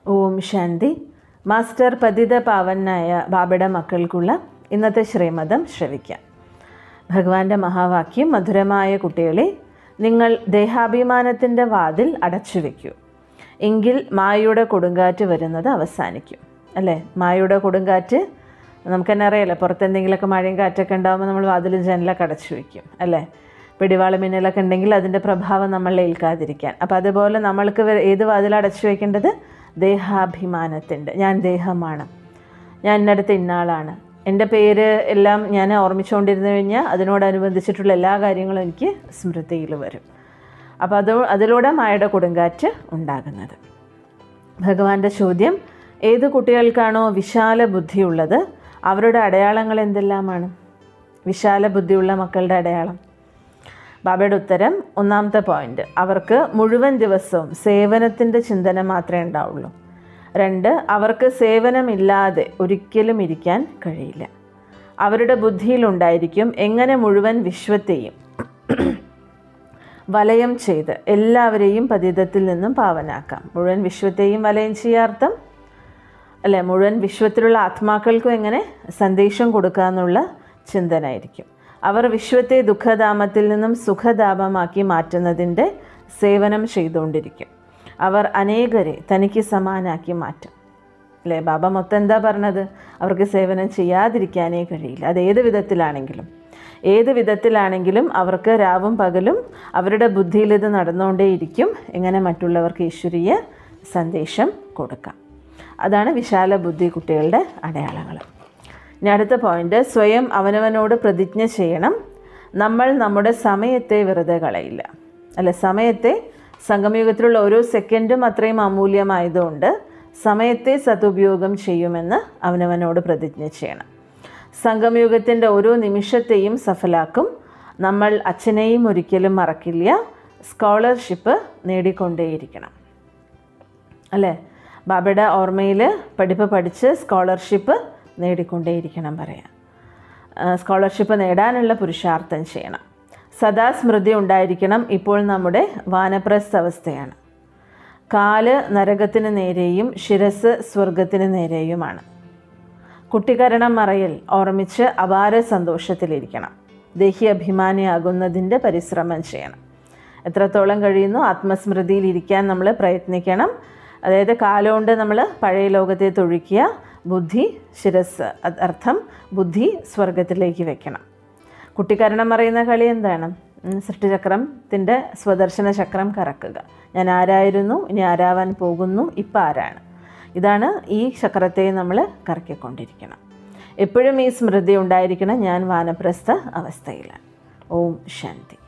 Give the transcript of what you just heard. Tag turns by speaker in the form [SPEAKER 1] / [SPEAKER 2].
[SPEAKER 1] ഓം ശാന്തി master പതിത പാവനായ ബാബയുടെ മക്കൾക്കുള്ള ഇന്നത്തെ ശ്രീമതം ശ്രവിക്കാം ഭഗവാന്റെ മഹാവാക്യം മധുരമായ കുട്ടികളെ നിങ്ങൾ ദേഹാഭിമാനത്തിൻ്റെ വാതിൽ അടച്ചു വയ്ക്കൂ എങ്കിൽ മായയുടെ കൊടുങ്കാറ്റ് വരുന്നത് അവസാനിക്കും അല്ലേ മായയുടെ കൊടുങ്കാറ്റ് നമുക്ക് തന്നെ അറിയാലോ പുറത്ത് എന്തെങ്കിലുമൊക്കെ മഴയും കാറ്റൊക്കെ ഉണ്ടാകുമ്പോൾ നമ്മൾ വാതിൽ ജനലൊക്കെ അടച്ചു വയ്ക്കും അല്ലേ പിടിവാള മിന്നലൊക്കെ ഉണ്ടെങ്കിൽ അതിൻ്റെ പ്രഭാവം നമ്മളെ ഏൽക്കാതിരിക്കാൻ അപ്പോൾ അതുപോലെ നമ്മൾക്ക് വേ- ഏത് വാതിൽ അടച്ചു വയ്ക്കേണ്ടത് ദേഹാഭിമാനത്തിൻ്റെ ഞാൻ ദേഹമാണ് ഞാൻ ഇന്നടുത്ത് ഇന്നാളാണ് എൻ്റെ പേര് എല്ലാം ഞാൻ ഓർമ്മിച്ചുകൊണ്ടിരുന്നു കഴിഞ്ഞാൽ അതിനോടനുബന്ധിച്ചിട്ടുള്ള എല്ലാ കാര്യങ്ങളും എനിക്ക് സ്മൃതിയിൽ വരും അപ്പോൾ അത് അതിലൂടെ മായയുടെ കൊടുങ്കാറ്റ് ഉണ്ടാകുന്നത് ഭഗവാന്റെ ചോദ്യം ഏത് കുട്ടികൾക്കാണോ വിശാല ബുദ്ധിയുള്ളത് അവരുടെ അടയാളങ്ങൾ എന്തെല്ലാമാണ് വിശാല ബുദ്ധിയുള്ള മക്കളുടെ അടയാളം ബാബയുടെ ഉത്തരം ഒന്നാമത്തെ പോയിന്റ് അവർക്ക് മുഴുവൻ ദിവസവും സേവനത്തിൻ്റെ ചിന്തന മാത്രമേ ഉണ്ടാവുള്ളൂ രണ്ട് അവർക്ക് സേവനമില്ലാതെ ഒരിക്കലും ഇരിക്കാൻ കഴിയില്ല അവരുടെ ബുദ്ധിയിലുണ്ടായിരിക്കും എങ്ങനെ മുഴുവൻ വിശ്വത്തെയും വലയം ചെയ്ത് എല്ലാവരെയും പതിതത്തിൽ നിന്നും പാവനാക്കാം മുഴുവൻ വിശ്വത്തെയും വലയം ചെയ്യാർത്ഥം അല്ലെ മുഴുവൻ വിശ്വത്തിലുള്ള ആത്മാക്കൾക്കും എങ്ങനെ സന്ദേശം കൊടുക്കാമെന്നുള്ള ചിന്തനായിരിക്കും അവർ വിശ്വത്തെ ദുഃഖധാമത്തിൽ നിന്നും സുഖധാമമാക്കി മാറ്റുന്നതിൻ്റെ സേവനം ചെയ്തുകൊണ്ടിരിക്കും അവർ അനേകരെ തനിക്ക് സമാനാക്കി മാറ്റും അല്ലേ ബാബ മൊത്തം എന്താ പറഞ്ഞത് അവർക്ക് സേവനം ചെയ്യാതിരിക്കാനേ കഴിയില്ല അത് ഏത് വിധത്തിലാണെങ്കിലും ഏത് വിധത്തിലാണെങ്കിലും അവർക്ക് രാവും പകലും അവരുടെ ബുദ്ധിയിൽ ഇത് നടന്നുകൊണ്ടേയിരിക്കും എങ്ങനെ മറ്റുള്ളവർക്ക് ഈശ്വരീയ സന്ദേശം കൊടുക്കാം അതാണ് വിശാല ബുദ്ധി കുട്ടികളുടെ അടയാളങ്ങൾ ഇനി അടുത്ത പോയിന്റ് സ്വയം അവനവനോട് പ്രതിജ്ഞ ചെയ്യണം നമ്മൾ നമ്മുടെ സമയത്തെ വെറുതെ കളയില്ല അല്ല സമയത്തെ സംഗമയുഗത്തിലുള്ള ഓരോ സെക്കൻഡും അത്രയും അമൂല്യമായതുകൊണ്ട് സമയത്തെ സതുപയോഗം ചെയ്യുമെന്ന് അവനവനോട് പ്രതിജ്ഞ ചെയ്യണം സംഗമയുഗത്തിൻ്റെ ഓരോ നിമിഷത്തെയും സഫലാക്കും നമ്മൾ അച്ഛനെയും ഒരിക്കലും മറക്കില്ല സ്കോളർഷിപ്പ് നേടിക്കൊണ്ടേയിരിക്കണം അല്ലേ ബാബയുടെ ഓർമ്മയിൽ പഠിപ്പ് പഠിച്ച് സ്കോളർഷിപ്പ് നേടിക്കൊണ്ടേയിരിക്കണം പറയാം സ്കോളർഷിപ്പ് നേടാനുള്ള പുരുഷാർത്ഥം ചെയ്യണം സദാ സ്മൃതി ഉണ്ടായിരിക്കണം ഇപ്പോൾ നമ്മുടെ വാനപ്രസ്ഥ അവസ്ഥയാണ് കാല് നരകത്തിന് നേരെയും ശിരസ് സ്വർഗത്തിന് നേരെയുമാണ് കുട്ടികരണം മറയിൽ ഓർമ്മിച്ച് അപാര സന്തോഷത്തിലിരിക്കണം ദേഹി അഭിമാനിയാകുന്നതിൻ്റെ പരിശ്രമം ചെയ്യണം എത്രത്തോളം കഴിയുന്നു ആത്മസ്മൃതിയിൽ ഇരിക്കാൻ നമ്മൾ പ്രയത്നിക്കണം അതായത് കാലുകൊണ്ട് നമ്മൾ പഴയ ലോകത്തെ തൊഴിക്കുക ബുദ്ധി ശിരസ് അത് അർത്ഥം ബുദ്ധി സ്വർഗത്തിലേക്ക് വെക്കണം കുട്ടിക്കരണം പറയുന്ന കളി എന്താണ് ഉം, സൃഷ്ടിചക്രത്തിൻ്റെ സ്വദർശന ചക്രം കറക്കുക ഞാൻ ആരായിരുന്നു ഇനി ആരാവാൻ പോകുന്നു ഇപ്പം ആരാണ് ഇതാണ് ഈ ചക്രത്തെ നമ്മൾ കറക്കിക്കൊണ്ടിരിക്കണം എപ്പോഴും ഈ സ്മൃതി ഉണ്ടായിരിക്കണം ഞാൻ വാനപ്രസ്ഥ അവസ്ഥയിലാണ് ഓം ശാന്തി